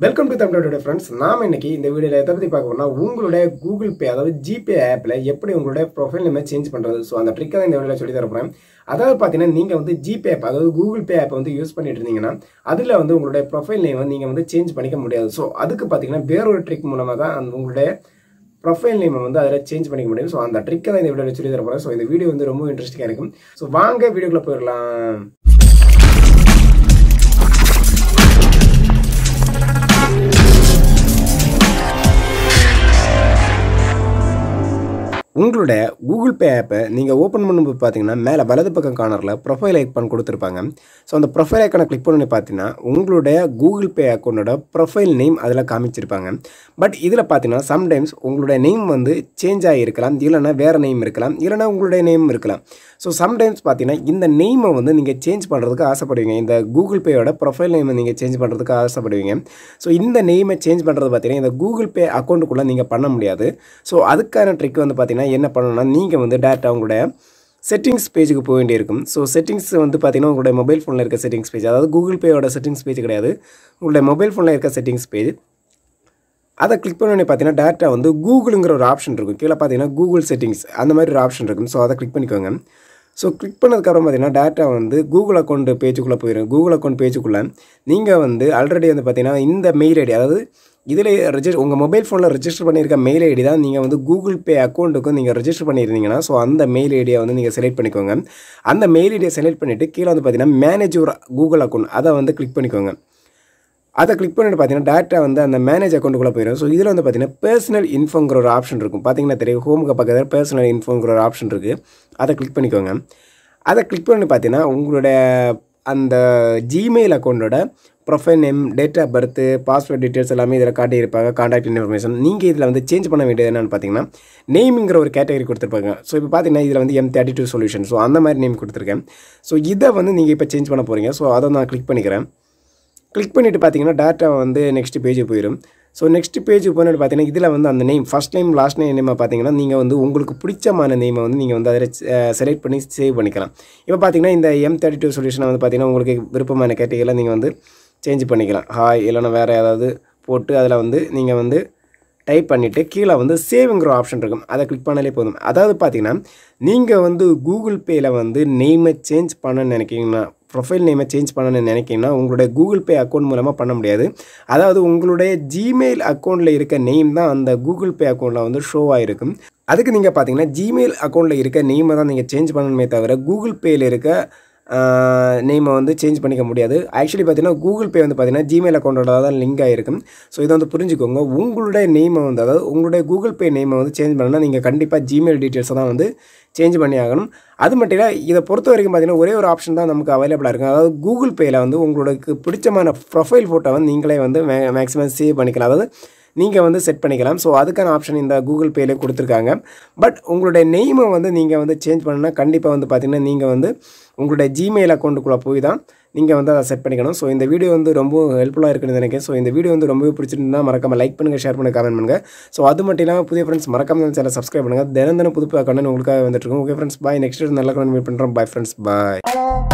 welcome to தமிழோட friends நாம இன்னைக்கு இந்த வீடியோல எதை பத்தி பார்க்க போறோம்னா உங்களுடைய கூகுள் பே அதாவது ஜிபே ஆப்ல எப்படி உங்களுடைய ப்ரொஃபைல் நேம் சேஞ்ச் பண்றது ஸோ அந்த ட்ரிக்கை தான் இந்த வீடியோல சொல்லி தர போறேன் அதாவது பார்த்தீங்கன்னா நீங்க வந்து ஜிபே ஆப் அதாவது கூகுள் பே ஆப் வந்து யூஸ் பண்ணிட்டு இருந்தீங்கன்னா அதுல வந்து உங்களுடைய ப்ரொஃபைல் நேம் நீங்க வந்து சேஞ்ச் பண்ணிக்க முடியாது ஸோ அதுக்கு பார்த்தீங்கன்னா வேறொரு ட்ரிக் மூலமா தான் அந்த உங்களுடைய ப்ரொஃபைல் நேம் வந்து அதில் சேஞ்ச் பண்ணிக்க முடியும் ஸோ அந்த ட்ரிக்கை தான் இந்த வீடியோவில் சொல்லி தர போகிறேன் ஸோ இந்த வீடியோ வந்து ரொம்ப இன்ட்ரெஸ்டிங்காக இருக்கும் ஸோ வாங்க வீடியோக்குள்ளே போயிடலாம் உங்களுடைய கூகுள் பே ஆப்பை நீங்கள் ஓப்பன் பண்ணும்போது பார்த்தீங்கன்னா மேலே வலது பக்கம் கார்னரில் ப்ரொஃபைல் ஐக்கான் கொடுத்துருப்பாங்க ஸோ அந்த ப்ரொஃபைல் ஐக்கானை கிளிக் பண்ணி பார்த்தீங்கன்னா உங்களுடைய கூகுள் பே அக்கௌண்ட்டோட ப்ரொஃபைல் நேம் அதில் காமிச்சிருப்பாங்க பட் இதில் பார்த்தீங்கன்னா சம்டைம்ஸ் உங்களுடைய நேம் வந்து சேஞ்ச் ஆகியிருக்கலாம் இல்லைனா வேறு நேம் இருக்கலாம் இல்லைனா உங்களுடைய நேம் இருக்கலாம் ஸோ சம்டைம்ஸ் பார்த்தீங்கன்னா இந்த நேமை வந்து நீங்கள் சேஞ்ச் பண்ணுறதுக்கு ஆசைப்படுவீங்க இந்த கூகுள் பேயோட ப்ரொஃபைல் நேமை நீங்கள் சேஞ்ச் பண்ணுறதுக்கு ஆசைப்படுவீங்க ஸோ இந்த நேமை சேஞ்ச் பண்ணுறது பார்த்தீங்கன்னா இந்த கூகுள் பே அக்கௌண்ட்டுக்குள்ளே நீங்கள் பண்ண முடியாது ஸோ அதுக்கான ட்ரிக் வந்து பார்த்தீங்கன்னா என்ன பண்ணணும்னா நீங்கள் வந்து டேரெக்டாக உங்களுடைய செட்டிங்ஸ் பேஜுக்கு போக வேண்டியிருக்கும் ஸோ செட்டிங்ஸ் வந்து பார்த்தீங்கன்னா உங்களுடைய மொபைல் ஃபோனில் இருக்க செட்டிங்ஸ் பேஜ் அதாவது கூகுள் பேயோட செட்டிங்ஸ் பேஜ் கிடையாது உங்களுடைய மொபைல் ஃபோனில் இருக்க செட்டிங்ஸ் பேஜ் அதை கிளிக் பண்ணி பார்த்தீங்கன்னா டேரெக்டாக வந்து கூகுளுங்கிற ஒரு ஆப்ஷன் இருக்கும் கீழே பார்த்தீங்கன்னா கூகுள் செட்டிங்ஸ் அந்த மாதிரி ஒரு ஆப்ஷன் இருக்கும் ஸோ அதை கிளிக் பண்ணிக்கோங்க ஸோ கிளிக் பண்ணதுக்கப்புறம் பார்த்தீங்கன்னா டேட்டா வந்து கூகுள் அக்கௌண்ட் பேஜுக்குள்ளே போயிடும் கூகுள் அக்கௌண்ட் பேஜுக்குள்ளே நீங்கள் வந்து ஆல்ரெடி வந்து பார்த்தீங்கன்னா இந்த மெயில் ஐடி அதாவது இதில் ரெஜிஸ்டர் உங்கள் மொபைல் ஃபோனில் ரெஜிஸ்டர் பண்ணியிருக்க மெயில் ஐடி தான் நீங்கள் வந்து கூகுள் பே அக்கௌண்ட்டுக்கும் நீங்கள் ரெஜிஸ்டர் பண்ணியிருந்தீங்கன்னா ஸோ அந்த மெயில் ஐடியை வந்து நீங்கள் செலக்ட் பண்ணிக்கோங்க அந்த மெயில் ஐடியை செலக்ட் பண்ணிவிட்டு கீழே வந்து பார்த்தீங்கன்னா மேனேஜ் ஒரு கூகுள் அக்கௌண்ட் அதை வந்து கிளிக் பண்ணிக்கோங்க அதை கிளிக் பண்ணிட்டு பார்த்தீங்கன்னா டேட்டா வந்து அந்த மேனேஜ் அக்கௌண்ட்டுக்குள்ளே போயிடும் ஸோ இதில் வந்து பார்த்தீங்கன்னா பர்சனல் இன்ஃபோங்கிற ஒரு ஆப்ஷன் இருக்கும் பார்த்தீங்கன்னா தெரியும் ஹோமுக்கு பக்கத்தில் பர்சனல் இன்ஃபோங்கிற ஒரு ஆப்ஷன் இருக்குது அதை கிளிக் பண்ணிக்கோங்க அதை கிளிக் பண்ணி பார்த்தீங்கன்னா உங்களுடைய அந்த ஜிமெயில் அக்கௌண்ட்டோட profile name date of birth password details எல்லாமே இதில் காட்டியிருப்பாங்க காண்டாக்ட் இன்ஃபர்மேஷன் நீங்கள் இதில் வந்து சேஞ்ச் பண்ண வேண்டியது என்னென்னு பார்த்தீங்கன்னா நேமிங்கிற ஒரு கேட்டகரி கொடுத்துருப்பாங்க ஸோ இப்போ பார்த்தீங்கன்னா இதில் வந்து M thirty two solution so அந்த மாதிரி நேம் கொடுத்துருக்கேன் ஸோ இதை வந்து நீங்கள் இப்போ சேஞ்ச் பண்ண போகிறீங்க ஸோ அதை நான் கிளிக் பண்ணிக்கிறேன் கிளிக் பண்ணிவிட்டு பார்த்தீங்கன்னா டேட்டா வந்து நெக்ஸ்ட் பேஜ் போயிடும் ஸோ நெக்ஸ்ட் பேஜ் போயிட்டு பார்த்தீங்கன்னா இதில் வந்து அந்த name first name last name நேமை பார்த்தீங்கன்னா நீங்கள் வந்து உங்களுக்கு பிடிச்சமான நேமை வந்து நீங்கள் வந்து அதில் செலக்ட் பண்ணி சேவ் பண்ணிக்கலாம் இப்போ பார்த்தீங்கன்னா இந்த எம் தேர்ட்டி டூ சொல்யூஷனை வந்து பார்த்தீங்கன்னா உங்களுக்கு விருப்பமான கேட்டகரியில் நீங்கள் வந்து சேஞ்ச் பண்ணிக்கலாம் ஹாய் இல்லைனா வேறு ஏதாவது போட்டு அதில் வந்து நீங்கள் வந்து டைப் பண்ணிவிட்டு கீழே வந்து சேவுங்கிற ஆப்ஷன் இருக்கும் அதை கிளிக் பண்ணாலே போதும் அதாவது பார்த்தீங்கன்னா நீங்கள் வந்து கூகுள் பேயில் வந்து நேமை சேஞ்ச் பண்ண நினைக்கிங்கன்னா ப்ரொஃபைல் நேமை சேஞ்ச் பண்ணணும்னு நினைக்கிங்கன்னா உங்களுடைய கூகுள் பே அக்கௌண்ட் மூலமாக பண்ண முடியாது அதாவது உங்களுடைய ஜிமெயில் அக்கௌண்ட்டில் இருக்க நேம் தான் அந்த கூகுள் பே அக்கௌண்ட்டில் வந்து ஷோ ஆகிருக்கும் அதுக்கு நீங்கள் பார்த்தீங்கன்னா ஜிமெயில் அக்கௌண்ட்டில் இருக்க நேமை தான் நீங்கள் சேஞ்ச் பண்ணணுமே தவிர கூகுள் பேயில் இருக்க நேமை வந்து சேஞ்ச் பண்ணிக்க முடியாது ஆக்சுவலி பார்த்தீங்கன்னா கூகுள் பே வந்து பார்த்தீங்கன்னா ஜிமெயில் அக்கௌண்ட்டோட தான் லிங்க் ஆகிருக்கும் ஸோ இதை வந்து புரிஞ்சுக்கோங்க உங்களுடைய நேமை வந்து அதாவது உங்களுடைய கூகுள் பே நேமை வந்து சேஞ்ச் பண்ணால் நீங்கள் கண்டிப்பாக ஜிமெயில் டீட்டெயில்ஸை தான் வந்து சேஞ்ச் பண்ணி ஆகணும் அது மட்டும் இல்லை இதை பொறுத்த வரைக்கும் பார்த்தீங்கன்னா ஒரே ஒரு ஆப்ஷன் தான் நமக்கு அவைலபிளாக இருக்கும் அதாவது கூகுள் பேயில் வந்து உங்களுக்கு பிடிச்சமான ப்ரொஃபைல் ஃபோட்டோ வந்து நீங்களே வந்து மே மேக்ஸிமம் சேவ் பண்ணிக்கலாம் அதாவது நீங்கள் வந்து செட் பண்ணிக்கலாம் ஸோ அதுக்கான ஆப்ஷன் இந்த கூகுள் பேலே கொடுத்துருக்காங்க பட் உங்களுடைய நெய்மை வந்து நீங்கள் வந்து சேஞ்ச் பண்ணணும்னா கண்டிப்பாக வந்து பார்த்திங்கன்னா நீங்கள் வந்து உங்களுடைய ஜிமெயில் அக்கௌண்ட்டுக்குள்ளே போய் தான் நீங்கள் வந்து அதை செட் பண்ணிக்கணும் ஸோ இந்த வீடியோ வந்து ரொம்ப ஹெல்ப்ஃபுல்லாக இருக்குன்னு நினைக்கிறேன் ஸோ இந்த வீடியோ வந்து ரொம்பவே பிடிச்சிருந்தா மறக்காம லைக் பண்ணுங்கள் ஷேர் பண்ணுங்கள் கமெண்ட் பண்ணுங்கள் ஸோ அது மட்டும் இல்லாமல் புதிய ஃப்ரெண்ட்ஸ் மறக்காம சேனல் சப்ஸ்கிரைப் பண்ணுங்கள் தினம் தினம் புது கண்டென்ட் உங்களுக்காக வந்துட்டு இருக்கும் ஓகே ஃப்ரெண்ட்ஸ் பாய் நெக்ஸ்ட் நல்ல கண்டென்ட் மீட் பண்ணுறோம் பாய் ஃப்ரெண்ட்ஸ் பாய்